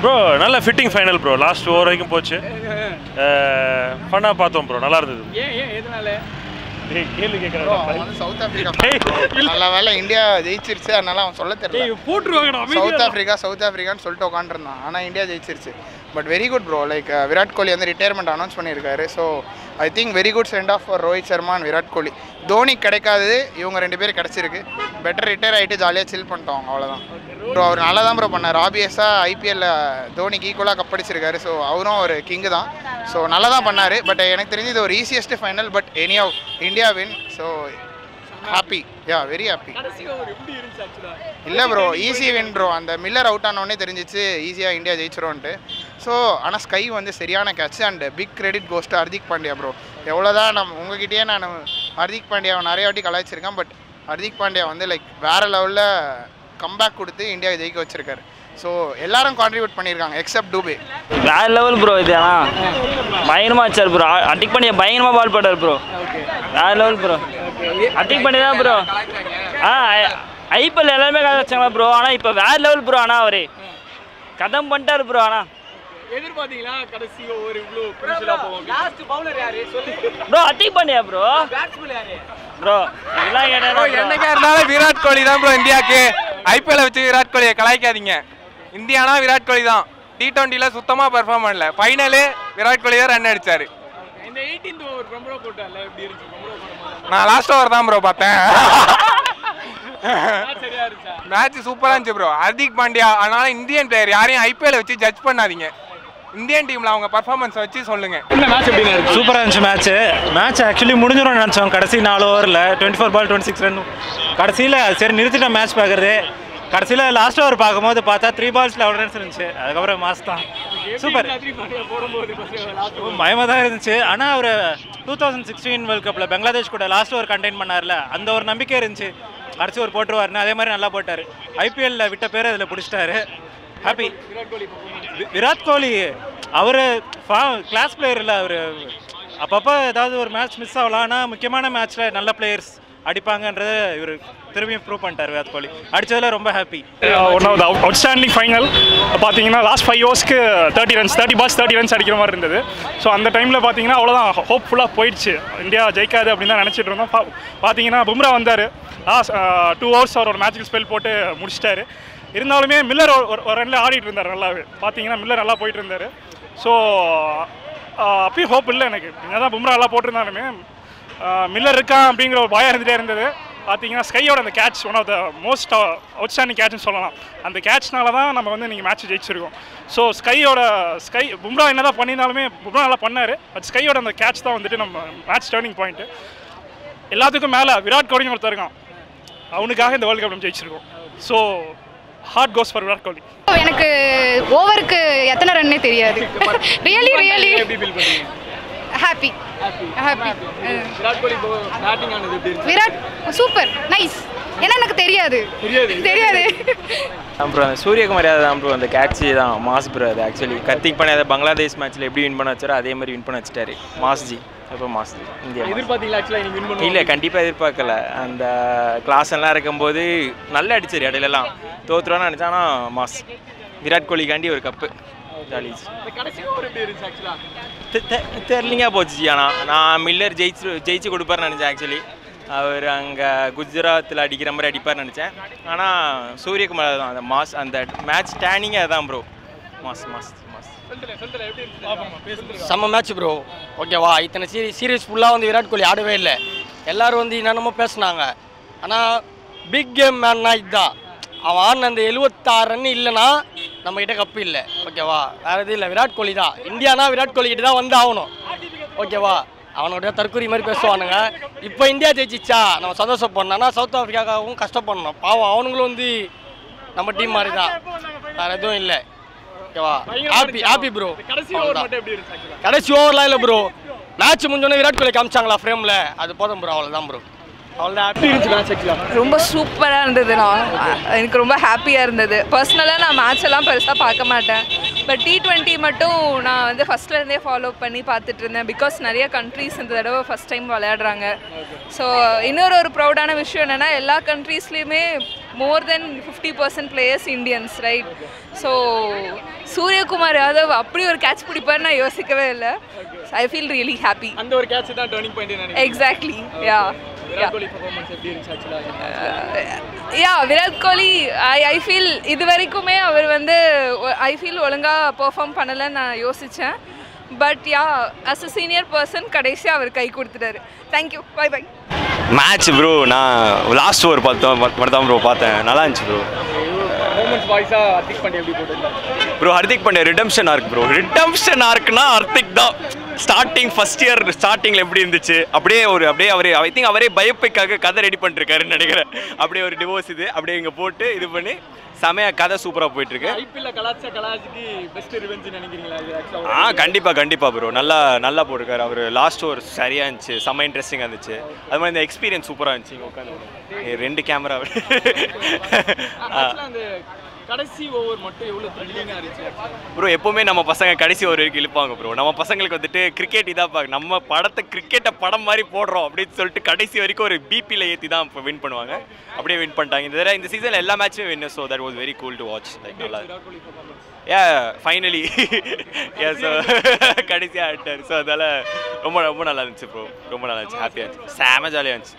Bro நல்ல fitting final bro last over வரைக்கும் போச்சு ஃபன்னாக பார்த்தோம் ப்ரோ நல்லா இருந்தது ஏன் ஏன் எதனால டேய், கேள்வி Bro, கேட்குறேன் அவன் வந்து சவுத் ஆப்பிரிக்கா நல்ல வேலை இந்தியா ஜெயிச்சிருச்சு அதனால அவன் சொல்ல தெரியல போட்டுருவாங்கடா சவுத் ஆப்பிரிக்கா சவுத் ஆப்பிரிக்கான்னு சொல்லிட்டு உட்காந்துருந்தான் ஆனால் இந்தியா ஜெயிச்சிருச்சு but very good bro like Virat Kohli வந்து ரிட்டையர்மெண்ட் அனௌன்ஸ் பண்ணியிருக்காரு so I think very good send off for Rohit Sharma and Virat Kohli Dhoni கிடைக்காதது இவங்க ரெண்டு பேரும் கிடச்சிருக்கு பெட்டர் ரிட்டையர் ஆகிட்டு ஜாலியாக சில் பண்ணிட்டோம் அவ்வளோதான் ப்ரோ அவர் நல்லா தான் ப்ரோ பண்ணார் ஆப்வியஸாக ஐபிஎல்ல தோனிக்கு ஈக்குவலாக கப்படிச்சிருக்காரு ஸோ அவரும் ஒரு கிங்கு தான் ஸோ நல்லா தான் பண்ணார் பட் எனக்கு தெரிஞ்சு இது ஒரு easiest final but any India win so happy yeah very happy கடைசி ஓவர் எப்படி இருந்துச்சு ஆக்சுவலா இல்லை ப்ரோ ஈஸி வின் ப்ரோ அந்த மில்லர் அவுட் ஆனோடனே தெரிஞ்சிச்சு ஈஸியாக இந்தியா ஜெயிச்சிரும்ன்ட்டு ஸோ ஆனால் ஸ்கை வந்து சரியான catch and big credit goes to Hardik Pandya bro எவ்வளோதான் நம்ம உங்ககிட்டயே நான் ஹர்திக் பாண்டியாவை நிறைய வாட்டி கலாய்ச்சிருக்கேன் பட் ஹர்திக் பாண்டியா வந்து லைக் வேறு லெவலில் கம்பேக் கொடுத்து இந்தியாவை ஜெயிக்க வச்சிருக்காரு ஸோ எல்லாரும் கான்ட்ரிபியூட் பண்ணியிருக்காங்க எக்ஸப்ட் டூபே வேற லெவல் ப்ரோ இது ஆனா பயங்கரமா அடிச்சார் ப்ரோ அட்டிக் பண்ணி பயங்கரமா பால் போட்டார் ப்ரோ வேற லெவல் ப்ரோ அட்டிக் பண்ணி தான் ப்ரோ ஆ ஐபிஎல் எல்லாருமே கலாச்சாங்களா ப்ரோ ஆனா இப்போ வேற லெவல் ப்ரோ ஆனா அவரு கதம் பண்ணிட்டாரு ப்ரோ ஆனா எதிர்பார்த்தீங்களா கடைசி ஓவர் இவ்வளோ குரூஷியலா போகும் லாஸ்ட் பவுலர் யாரு சொல்லு ப்ரோ அட்டிக் பண்ணியா ப்ரோ பேட்ஸ்மேன் யாரு ப்ரோ இதெல்லாம் கேட்டா என்னைக்கா இருந்தாலும் விராட் கோலி தான் ப்ரோ இந்தியாவுக்கு ஐபிஎல் வச்சு விராட் கோலியை கலாய்க்காதீங்க இந்தியானா விராட் கோலி தான் டி டுவெண்ட்டியில் சுத்தமாக பெர்ஃபார்ம் பண்ணல ஃபைனலு விராட் கோலி தான் ரன் அடிச்சாரு இந்த 18th ஓவர் ரொம்ப போட்டார்ல எப்படி இருந்துச்சு ரொம்ப போடும்போது நான் லாஸ்ட் ஓவர் தான் ப்ரோ பார்த்தேன் சரியா இருந்துச்சா மேட்ச் சூப்பராக இருந்துச்சு ப்ரோ ஹர்திக் பாண்டியா அதனால இந்தியன் பிளேயர் யாரையும் ஐபிஎல் வச்சு ஜட்ஜ் பண்ணாதீங்க இந்தியன் டீமில் அவங்க பர்ஃபார்மன்ஸ் வச்சு சொல்லுங்க இந்த மேட்ச் எப்படி இருக்கு சூப்பராக இருந்துச்சு மேட்ச்சு மேட்ச் ஆக்சுவலி முடிஞ்சிடும் நினச்சோம் கடைசி நாலு ஓவரில் twenty four ball twenty six run கடைசியில் சரி நிறுத்திட்டேன் மேட்ச் பார்க்குறது கடைசியில் லாஸ்ட் ஓவர் பார்க்கும்போது பார்த்தா த்ரீ பால்ஸ் லெவல் ரன்ஸ் இருந்துச்சு அதுக்கப்புறம் மாஸ் தான் சூப்பர் போடும்போது லாஸ்ட் பயமாக தான் இருந்துச்சு ஆனால் அவர் டூ தௌசண்ட் சிக்ஸ்டீன் வேர்ல்ட் கப்பில் பங்களாதேஷ் கூட லாஸ்ட் ஓவர் கண்டெயின் பண்ணார்ல அந்த ஒரு நம்பிக்கை இருந்துச்சு கடைசி ஒரு போட்டுருவாருன்னு அதே மாதிரி நல்லா போட்டார் ஐபிஎல்ல விட்ட பேர் அதில் பிடிச்சிட்டாரு ஹாப்பி விராட் கோலி அவர் கிளாஸ் பிளேயர் இல்லை அவர் அப்பப்போ ஏதாவது ஒரு மேட்ச் மிஸ் ஆகலாம் ஆனால் முக்கியமான மேட்ச்சில் நல்ல பிளேயர்ஸ் அடிப்பாங்கன்றதை இவர் திரும்பியும் ப்ரூவ் பண்ணிட்டார் விராட் கோலி அடிச்சதுல ரொம்ப happy one of the outstanding final பார்த்தீங்கன்னா லாஸ்ட் ஃபைவ் ஓவர்ஸ்க்கு thirty runs thirty balls thirty runs அடிக்கிற மாதிரி இருந்தது ஸோ அந்த டைமில் பார்த்தீங்கன்னா அவ்வளோதான் ஹோப்ஃபுல்லாக போயிடுச்சு இந்தியா ஜெயிக்காது அப்படின்னு தான் நினச்சிட்டு இருந்தோம் பா- பார்த்தீங்கன்னா பும்ரா வந்தார் லாஸ்ட் டூ ஹவர்ஸ் அவர் ஒரு மேட்சுக்கு ஸ்பெல் போட்டு முடிச்சிட்டாரு இருந்தாலுமே மில்லர் ஒரு- ஒரு ஒரு ரனில் ஆடிட்டு இருந்தார் நல்லாவே பார்த்தீங்கன்னா மில்லர் நல்லா போயிட்டு இருந்தார் ஸோ அப்பயும் ஹோப் இல்லை எனக்கு என்ன தான் பும்ரா நல்லா போட்டிருந்தாலுமே மில்லர் இருக்கான் அப்படிங்கிற ஒரு பயம் இருந்துகிட்டே இருந்தது பார்த்தீங்கன்னா ஸ்கையோட அந்த catch one of the most outstanding கேட்ச்னு சொல்லலாம் அந்த கேட்ச்னால தான் நம்ம வந்து நீங்கள் மேட்ச் ஜெயிச்சிருக்கோம் ஸோ ஸ்கையோட ஸ்கை பும்ரா என்ன தான் பண்ணியிருந்தாலுமே பும்ரா நல்லா பண்ணார் பட் ஸ்கையோட அந்த கேட்ச் தான் வந்துட்டு நம்ம மேட்ச் டேர்னிங் பாயிண்ட்டு எல்லாத்துக்கும் மேலே விராட் கோலின்னு ஒருத்தர் இருக்கான் அவனுக்காக இந்த வேர்ல்டு கப் நம்ம ஜெயிச்சிருக்கோம் so heart goes for Virat Kohli எனக்கு ஓவருக்கு எத்தனை ரன்னே தெரியாது ரியலி ரியலி எப்படி ஃபீல் பண்ணீங்க happy happy Virat Kohli batting ஆனது எப்படி இருந்துச்சு விராட் சூப்பர் நைஸ் ஏன்னா எனக்கு தெரியாது தெரியாது ப்ரோ அந்த சூரியகுமார் யாதவ் தான் ப்ரோ அந்த கேட்சி தான் மாஸ் ப்ரோ அது ஆக்சுவலி கத்திக் பண்ணி அதை பங்களாதேஷ் மேட்ச்சில் எப்படி வின் பண்ண வச்சாரோ அதே மாதிரி வின் பண்ண வச்சிட்டாரு மாஸ்ஜி அப்போ மாஸ்ஜி இந்தியா mass. எதிர்பார்த்தீங்களா ஆக்சுவலாக நீங்கள் வின் பண்ணுவோம் இல்லை கண்டிப்பாக எதிர்பார்க்கல அந்த கிளாஸ் எல்லாம் இருக்கும்போது நல்லா அடிச்சார் இடையிலலாம் தோத்துருவான்னு நினச்சா ஆனால் மாஸ் விராட் கோலிக்காண்டி ஒரு கப்பு ஜாலி இந்த கடைசி ஓவர் எப்படி இருந்துச்சு ஆக்சுவலாக தெரிலிங்க போச்சு ஆனால் நான் மில்லர் ஜெயிச்சு ஜெயிச்சு கொடுப்பாருன்னு நினச்சேன் ஆக்சுவலி அவர் அங்கே குஜராத்தில் அடிக்கிற மாதிரி அடிப்பார்னு நினச்சேன் ஆனால் சூரியகுமார் தான் அந்த மாஸ் அந்த மேட்ச் டேனிங்கே அதான் ப்ரோ மாஸ் மாஸ் மாஸ் சொல்லுங்க சொல்லுங்க எப்படி இருந்துச்சு செம்ம மேட்ச் ப்ரோ ஓகேவா இத்தனை சீரி சீரியஸ் ஃபுல்லாக வந்து விராட் கோலி ஆடவே இல்லை எல்லாரும் வந்து என்னென்னமோ பேசுனாங்க ஆனால் பிக் கேம் மேன்னா இதுதான் அவன் ஆடின அந்த எழுபத்தாறு ரன் இல்லைன்னா நம்மக்கிட்ட கப்பு இல்லை ஓகேவா வேறு எதுவும் இல்லை விராட் கோலி தான் இந்தியானா விராட் கோலி கிட்ட தான் வந்து ஆகணும் ஓகேவா அவனோட தற்கொலை மாதிரி பேசுவானுங்க இப்போ இந்தியா ஜெயிச்சிச்சா நம்ம சந்தோஷப்படணும்னா சவுத் ஆஃப்ரிக்காவும் கஷ்டப்படணும் பாவம் அவனுங்களும் வந்து நம்ம டீம் மாதிரி தான் வேறு எதுவும் இல்லை ஓகேவா ஹாப்பி ஹாப்பி ப்ரோ கடைசி ஓவர் மட்டும் எப்படி இருந்துச்சு ஆக்சுவலாக கடைசி ஓவர்லாம் இல்லை ப்ரோ மேட்ச் முடிஞ்சோடனே விராட் கோலி காமிச்சாங்களா ஃப்ரேமில் அது போதும் ப்ரோ அவ்வளோதான் ப்ரோ அவ்வளோதான் எப்படி இருந்துச்சு மேட்ச் ஆக்சுவலாக ரொம்ப சூப்பராக இருந்தது நான் எனக்கு ரொம்ப ஹாப்பியாக இருந்தது பர்சனலாக நான் மேட்ச் எல்லாம் பெருசாக பார்க்க மாட்டேன் பட் டி டுவெண்ட்டி மட்டும் நான் வந்து ஃபஸ்ட்லேருந்தே ஃபாலோ பண்ணி பார்த்துட்டு இருந்தேன் பிகாஸ் நிறைய கண்ட்ரீஸ் இந்த தடவை ஃபஸ்ட் டைம் விளையாடுறாங்க ஸோ இன்னொரு ஒரு ப்ரௌடான விஷயம் என்னென்னா எல்லா கண்ட்ரீஸ்லேயுமே more than fifty percent players Indians right so Suryakumar Yadav அப்படி ஒரு கேட்ச் பிடிப்பார்னு நான் யோசிக்கவே இல்லை ஐ ஃபீல் ரியலி ஹாப்பி அந்த ஒரு கேட்ச் தான் டர்னிங் பாயிண்ட் நினைக்கிறேன் exactly yeah Virat Kohli performance எப்படி இருந்துச்சு ஆக்சுவலாக யா விராட் கோலி ஐ ஐ ஃபீல் இது வரைக்குமே அவர் வந்து ஐ ஃபீல் ஒழுங்காக பெர்ஃபார்ம் பண்ணலைன்னு நான் யோசித்தேன் but yeah as a senior person கடைசியாக அவர் கை கொடுத்துட்டாரு thank you bye bye match bro நான் லாஸ்ட் ஓவர் பார்த்தோம் மட்டும் தான் ப்ரோ பார்த்தேன் நல்லா இருந்துச்சு ப்ரோ பர்ஃபார்மன்ஸ் வாய்ஸாக அத்திக் பண்ணி எப்படி போட்டுருந்தாங்க bro Hardik Pandya redemption arc bro redemption ஆர்க்னா ஹர்திக் தான் ஸ்டார்டிங் ஃபர்ஸ்ட் இயர் ஸ்டார்டிங்கில் எப்படி இருந்துச்சு அப்படியே ஒரு அப்படியே அவரே ஐ திங்க் அவரே பயோபிக்காக கதை ரெடி பண்ணிருக்காருன்னு நினைக்கிறேன் அப்படியே ஒரு டிவோர்ஸ் இது அப்படியே இங்கே போட்டு இது பண்ணி செமையா கதை சூப்பராக போயிட்டு இருக்கு ஐபிஎல்ல கலாச்சா கலாச்சிக்கு பெஸ்ட் ரிவெஞ்ச் நினைக்கிறீங்களா இது ஆ ஆக்சுவலாக கண்டிப்பா கண்டிப்பா ப்ரோ நல்லா நல்லா போட்டிருக்காரு அவர் லாஸ்ட் ஓவர் சரியா இருந்துச்சு செம்ம இன்ட்ரெஸ்டிங்காக இருந்துச்சு அது மாதிரி இந்த எக்ஸ்பீரியன்ஸ் சூப்பராக இருந்துச்சு இங்கே உட்காந்து ரெண்டு கேமரா ஆக்சுவலாக அந்த கடைசி ஓவர் மட்டும் எவ்வளோ த்ரில்லிங்காக இருந்துச்சு ப்ரோ எப்பவுமே நம்ம பசங்க கடைசி ஒரு வரைக்கும் இழுப்பாங்க ப்ரோ நம்ம பசங்களுக்கு வந்துட்டு கிரிக்கெட் இதாக பார்க்க நம்ம படத்தை கிரிக்கெட்டை படம் மாதிரி போடுறோம் அப்படின்னு சொல்லிட்டு கடைசி வரைக்கும் ஒரு பிபியில் ஏற்றி தான் இப்போ வின் பண்ணுவாங்க அப்படியே வின் பண்ணிட்டாங்க இந்த தடவை இந்த சீசன் எல்லா மேட்சுமே win so that was very cool to watch like நல்லா Virat Kohli performance uh finally uh so கடைசியாக ஆடிட்டார் ஸோ அதனால் ரொம்ப ரொம்ப நல்லா இருந்துச்சு ப்ரோ ரொம்ப நல்லா இருந்துச்சு ஹாப்பியாக இருந்துச்சு செம ஜாலியாக இருந்துச்சு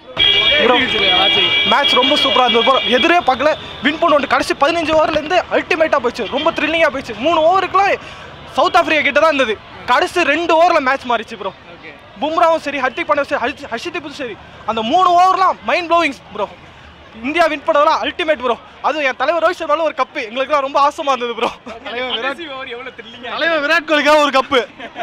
மேட்ச் ரொம்ப சூப்பராக இருந்தது bro. எதிரே பார்க்கல வின் பண்ணுவோம் கடைசி பதினஞ்சு ஓவர்லேருந்து அல்டிமேட்டாக போயிடுச்சு ரொம்ப த்ரில்லிங்காக போயிடுச்சு மூணு ஓவருக்குலாம் சவுத் ஆஃப்ரிக்கா கிட்ட தான் இருந்தது கடைசி ரெண்டு ஓவரில் மேட்ச் மாறிச்சு ப்ரோ பும்ராவும் சரி ஹர்திக் பாண்டியாவும் சரி ஹர்ஷ் ஹர்ஷிதீப்பும் சரி அந்த மூணு ஓவர்லாம் mind blowing bro India win பண்ணதெல்லாம் அல்டிமேட் ப்ரோ அதுவும் என் தலைவர் ரோஹித் சர்மால ஒரு கப்பு எங்களுக்குலாம் ரொம்ப ஆசமா இருந்தது ப்ரோ கடைசி ஓவர் எவ்வளோ த்ரில்லிங்காக தலைவர் விராட் கோலிக்காக ஒரு cup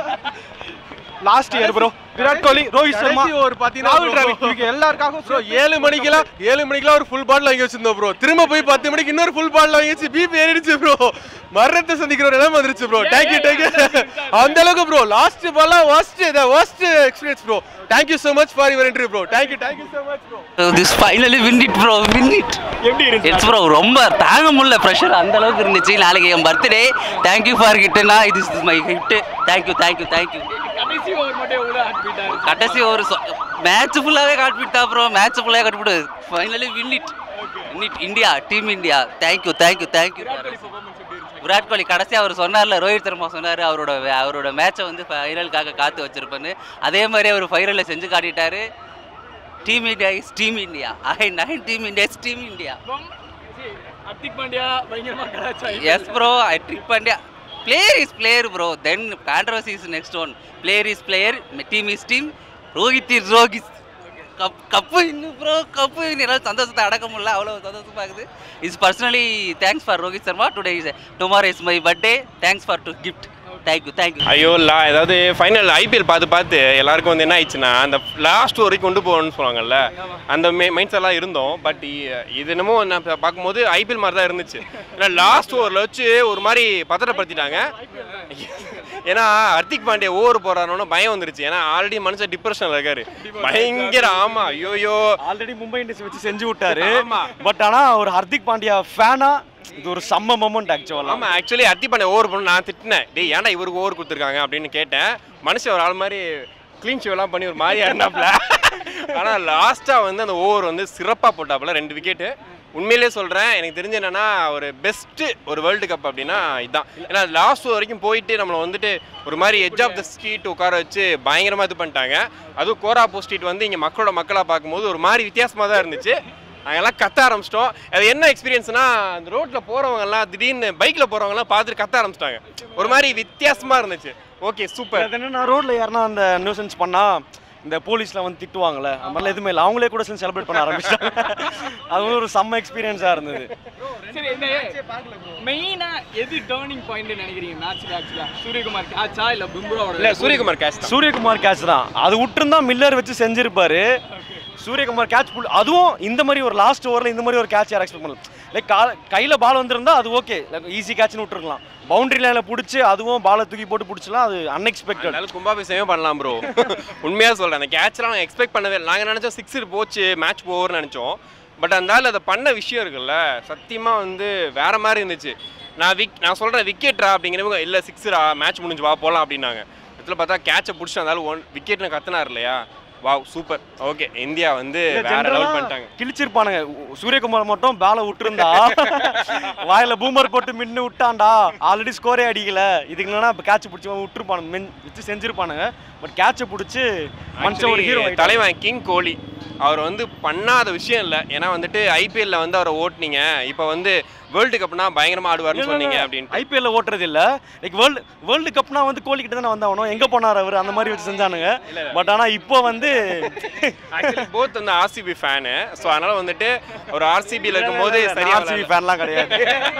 last year bro Virat Kohli Rohit Sharma ஒரு பாத்தீங்கன்னா ராகுல் bro, டிராவிட் இவங்க எல்லாருக்காகவும் ப்ரோ ஏழு மணிக்கெல்லாம் ஏழு மணிக்கெல்லாம் ஒரு ஃபுல் பாட்டில் வாங்கி வச்சிருந்தோம் ப்ரோ திரும்ப போய் பத்து மணிக்கு இன்னொரு ஃபுல் பாட்டில் வாங்கி வச்சு பிபி ஏறிடுச்சு ப்ரோ மரணத்தை சந்திக்கிற ஒரு நிலைமை வந்துருச்சு ப்ரோ தேங்க்யூ தேங்க்யூ அந்த அளவுக்கு ப்ரோ லாஸ்ட் பால்லாம் vast the vast experience bro thank you so much for your interview bro thank you thank you so much bro this finally win it bro win it எப்படி இருந்துச்சு இட்ஸ் ப்ரோ ரொம்ப தாங்க முடியல pressure அந்த அளவுக்கு இருந்துச்சு நாளைக்கு என் பர்த்டே தேங்க்யூ ஃபார் கிட்டுனா இது is my hit thank you thank you thank you கடைசி ஓவர் மட்டும் எவ்வளோ ஹார்ட் பீட்டாக இருந்துச்சு கடைசி ஒரு மேட்ச் ஃபுல்லாகவே காட்பிட்டா ப்ரோ மேட்ச் ஃபுல்லாகவே காட்பிடு finally win it win it India team India thank you thank you thank you Virat Kohli கடைசி அவர் சொன்னார்ல ரோஹித் சர்மா சொன்னார் அவரோட அவரோட மேட்சை வந்து ஃபைனலுக்காக காத்து வச்சிருப்பேன்னு அதே மாதிரி அவர் ஃபைனலில் செஞ்சு காட்டிட்டாரு team India is team India I nine team India is team India Hardik Pandya பயங்கரமாக கலாச்சா எஸ் ப்ரோ ஐ ட்ரிக் Pandya player is player bro then controversy is next one player is player team is team Rohit is Rohit cup cup இன்னும் bro cup என்னால் சந்தோஷத்தை அடக்க முடியல அவ்வளோ சந்தோஷமாக இருக்குது is personally thanks for Rohit Sharma today is tomorrow is my birthday thanks for to gift thank you thank you ஐயோ லா ஏதாவது ஃபைனல் ஐபிஎல் பார்த்து பார்த்து எல்லாருக்கும் வந்து என்ன ஆயிடுச்சுன்னா அந்த லாஸ்ட் வரைக்கும் கொண்டு போகணும்னு சொல்லுவாங்கல்ல அந்த மே மைண்ட்ஸ் எல்லாம் இருந்தோம் பட் இது என்னமோ நான் பா- பார்க்கும்போது ஐபிஎல் மாதிரி தான் இருந்துச்சு ஏன்னா லாஸ்ட் ஓவரில் வச்சு ஒரு மாதிரி பத்திரப்படுத்திட்டாங்க ஏன்னா ஹர்திக் பாண்டியா ஓவர் போறாரோன்னு பயம் வந்துருச்சு ஏன்னா ஆல்ரெடி மனுஷன் டிப்ரெஷனில் இருக்காரு பயங்கர ஆமா ஐயோயோ ஆல்ரெடி மும்பை இந்தியன்ஸ் வச்சு செஞ்சு விட்டாரு பட் ஆனா ஒரு ஹர்திக் பாண்டியா ஃபேனா இது ஒரு செம்ம மொமெண்ட் ஆக்சுவலா ஆமா ஆக்சுவலி அத்தி பாண்டியா ஓவர் பண்ண நான் திட்டினேன் டேய் ஏன்டா இவருக்கு ஓவர் கொடுத்துருக்காங்க அப்படின்னு கேட்டேன் மனுஷன் ஒரு ஆள் மாதிரி க்ளீன் ஷோலாம் பண்ணி ஒரு மாதிரியா இருந்தாப்புல ஆனால் லாஸ்ட்டாக வந்து அந்த ஓவர் வந்து சிறப்பாக போட்டாப்புல ரெண்டு விக்கெட்டு உண்மையிலே சொல்கிறேன் எனக்கு தெரிஞ்ச என்னன்னா ஒரு பெஸ்ட்டு ஒரு வேர்ல்டு கப் அப்படின்னா இதுதான் ஏன்னா லாஸ்ட் வரைக்கும் போயிட்டு நம்மளை வந்துட்டு ஒரு மாதிரி எட்ஜ் ஆஃப் த ஸ்ட்ரீட் உட்கார வச்சு பயங்கரமாக இது பண்ணிட்டாங்க அதுவும் கோராப்போ ஸ்ட்ரீட் வந்து இங்கே மக்களோட மக்களாக பார்க்கும்போது ஒரு மாதிரி வித்தியாசமாக தான் இருந்துச்சு நாங்கெல்லாம் கத்த ஆரம்பிச்சிட்டோம் அது என்ன எக்ஸ்பீரியன்ஸ்னா அந்த ரோட்டில் போகிறவங்கலாம் திடீர்னு பைக்கில் போகிறவங்கலாம் பார்த்துட்டு கத்த ஆரம்பிச்சிட்டாங்க ஒரு மாதிரி வித்தியாசமாக இருந்துச்சு ஓகே சூப்பர் அது என்னன்னா ரோட்ல யாருன்னா அந்த நியூசன்ஸ் பண்ணா இந்த போலீஸ்ல வந்து திட்டுவாங்கல்ல அந்த மாதிரிலாம் எதுவுமே இல்லை அவங்களே கூட சேர்ந்து செலிப்ரேட் பண்ண ஆரம்பிச்சிட்டாங்க அது ஒரு செம்ம எக்ஸ்பீரியன்ஸாக இருந்தது சரி இந்த மெயினா எது டேர்னிங் பாயிண்ட் நினைக்கிறீங்க மேட்ச்ல ஆக்சுவலா சூரியகுமார் கேட்சா இல்ல பும்ராவோட இல்லை சூரியகுமார் கேஷ் சூரியகுமார் கேட்ச் தான் அது விட்டுருந்தா மில்லர் வச்சு செஞ்சிருப்பாரு சூரியகுமார் கேட்ச் புல் அதுவும் இந்த மாதிரி ஒரு லாஸ்ட் ஓவரில் இந்த மாதிரி ஒரு கேட்ச் யாரும் எக்ஸ்பெக்ட் பண்ணல லைக் கா கையில் பால் வந்திருந்தா அது ஓகே லைக் ஈஸி கேட்ச்னு விட்டுருக்கலாம் பவுண்டரி லைனில் பிடிச்சி அதுவும் பாலை தூக்கி போட்டு பிடிச்சலாம் அது அன்எக்ஸ்பெக்டட் அதனால கும்பாபிஷேகமே பண்ணலாம் ப்ரோ உண்மையாக சொல்கிறேன் அந்த கேட்ச்லாம் நாங்கள் எக்ஸ்பெக்ட் பண்ணவே இல்லை நாங்கள் நினச்சோம் சிக்ஸர் போச்சு மேட்ச் போவர்னு நினச்சோம் பட் அந்த ஆள் அதை பண்ண விஷயம் இருக்குல்ல சத்தியமாக வந்து வேற மாதிரி இருந்துச்சு நான் விக் நான் சொல்கிறேன் விக்கெட்ரா அப்படிங்கிறவங்க இல்லை சிக்ஸரா மேட்ச் முடிஞ்சு வா போகலாம் அப்படின்னாங்க இடத்துல பார்த்தா கேட்சை பிடிச்சி இருந்தாலும் ஒன் விக்கெட்னு கத்துனார் இல்லையா வாவ் சூப்பர் ஓகே இந்தியா வந்து வேற லெவல் பண்ணிட்டாங்க கிழிச்சிருப்பானுங்க உ- சூரியகுமார் மட்டும் பேல விட்டுருந்தா வாயில பூமர் போட்டு மின்னு விட்டான்டா ஆல்ரெடி ஸ்கோரே அடிக்கல இதுக்கு இல்லைனா இப்போ கேட்ச் பிடிச்சி விட்டுருப்பானுங்க மின் வச்சு செஞ்சிருப்பானுங்க பட் கேட்சை பிடிச்சி மனுஷன் ஒரு ஹீரோ Actually, தலைவன் கிங் கோலி அவர் வந்து பண்ணாத விஷயம் இல்லை ஏன்னா வந்துட்டு ஐபிஎல்ல வந்து அவரை ஓட்டுனீங்க இப்போ வந்து வேர்ல்டு கப்னா பயங்கரமா ஆடுவார்னு சொன்னீங்க அப்படின்னு ஐபிஎல்ல ஓட்டுறது இல்ல லைக் வேர்ல்டு வேர்ல்டு கப்னா வந்து கோலி கிட்ட தானே வந்தாகணும் எங்க போனார் அவர் அந்த மாதிரி வச்சு செஞ்சானுங்க பட் ஆனா இப்போ வந்து ஆக்சுவலி போத் வந்து ஆர்சிபி ஃபேனு ஸோ அதனால வந்துட்டு ஒரு ஆர்சிபியில் இருக்கும்போது சரியா ஆர்சிபி ஃபேன்லாம் கிடையாது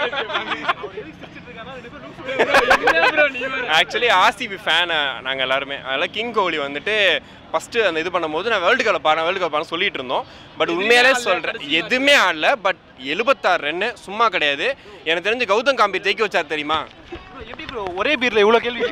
ஆக்சுவலி ஆர்சிபி ஃபேனு நாங்கள் எல்லாருமே அதனால கிங் கோலி வந்துட்டு ஃபஸ்ட்டு அந்த இது பண்ணும்போது நான் வேர்ல்டு கப் பாரு வேர்ல்டு கப் பாரு சொல்லிட்டு இருந்தோம் பட் உண்மையாலே சொல்கிறேன் எதுவுமே ஆடல பட் எழுபத்தாறு ரன்னு சும்மா கிடையாது எனக்கு தெரிஞ்சு கௌதம் காம்பீர் ஜெயிக்க வச்சார் தெரியுமா எப்படி ப்ரோ ஒரே பீர்ல இவ்வளவு கேள்வி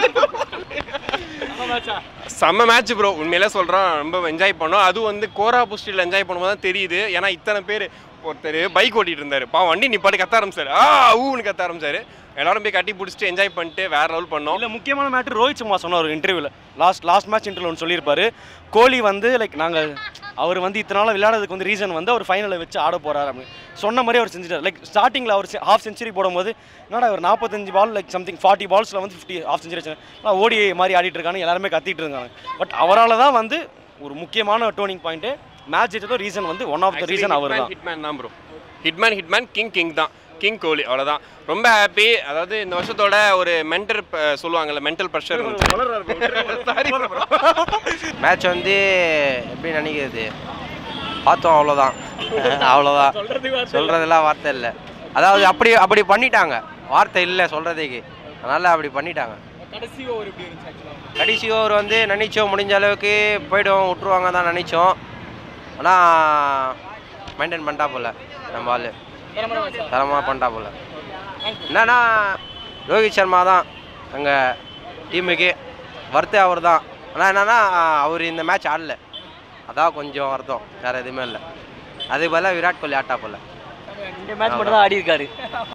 செம்ம மேட்ச் ப்ரோ உண்மையிலே சொல்கிறோம் ரொம்ப என்ஜாய் பண்ணோம் அதுவும் வந்து கோரா புஸ்டில் என்ஜாய் பண்ணும்போது தான் தெரியுது ஏன்னா இத்தனை பேர் ஒருத்தர் பைக் ஓட்டிட்டு இருந்தாரு பாவம் வண்டி நிப்பாட்டி கத்த ஆரம்பிச்சாரு ஆ ஊன்னு கத்த ஆரம்பிச்சாரு எல்லாரும் போய் கட்டி பிடிச்சிட்டு என்ஜாய் பண்ணிட்டு வேற லெவல் பண்ணோம் இல்ல முக்கியமான மேட்ரு ரோஹித் சர்மா சொன்ன ஒரு இன்டர்வியூல லாஸ்ட் லாஸ்ட் மேட்ச் இன்டர்வியூ ஒன்று சொல்லியிருப்பாரு கோலி வந்து லைக் நாங்க அவர் வந்து இத்தனை நாள் விளையாடுறதுக்கு வந்து ரீசன் வந்து அவர் ஃபைனலை வச்சு ஆட போறாரு அப்படின்னு சொன்ன மாதிரி அவர் செஞ்சுட்டார் லைக் ஸ்டார்டிங்கில் அவர் ஹாஃப் செஞ்சுரி போடும்போது என்னடா ஒரு நாற்பத்தஞ்சு பால் லைக் சம்திங் ஃபார்ட்டி பால்ஸில் வந்து ஃபிஃப்டி ஹாஃப் செஞ்சுரி வச்சு ஓடி மாதிரி ஆடிட்டு இருக்காங்க எல்லாருமே கத்திட்டு இருக்காங்க பட் அவரால் தான் வந்து ஒரு முக்கியமான டோர்னிங் பாயிண்ட் மேட்ச் ஜெயிச்சதோ ரீசன் வந்து ஒன் ஆஃப் த ரீசன் அவர் தான் ஹிட்மேன் தான் ப்ரோ ஹிட்மேன் ஹிட்மேன் கிங் கிங் தான் கிங் கோலி அவ்வளோதான் ரொம்ப ஹாப்பி அதாவது இந்த வருஷத்தோட ஒரு மென்டல் சொல்லுவாங்கல்ல மென்டல் ப்ரெஷர் மேட்ச் வந்து எப்படி நினைக்கிறது பார்த்தோம் அவ்வளோதான் அவ்வளோதான் சொல்கிறதெல்லாம் வார்த்தை இல்லை அதாவது அப்படி அப்படி பண்ணிட்டாங்க வார்த்தை இல்லை சொல்கிறதுக்கு அதனால் அப்படி பண்ணிட்டாங்க கடைசி ஓவர் எப்படி இருந்துச்சு ஆக்சுவலாக கடைசி ஓவர் வந்து நினைச்சோம் முடிஞ்ச அளவுக்கு போய்டும் விட்ருவாங்க தான் நினைச்சோம் ஆனால் மெயின்டைன் பண்ணிட்டா போல நம்ம ஆள் தரமாக பண்ணிட்டா போல என்னன்னா ரோஹித் சர்மா தான் எங்கள் டீமுக்கு வருத்தே அவர் தான் ஆனால் என்னன்னா அவர் இந்த மேட்ச் ஆடல அதான் கொஞ்சம் வருத்தம் வேறு எதுவுமே இல்லை அதுக்கு பதிலாக விராட் கோலி ஆட்டா போல இந்த மேட்ச் மட்டும் தான் ஆடி இருக்காரு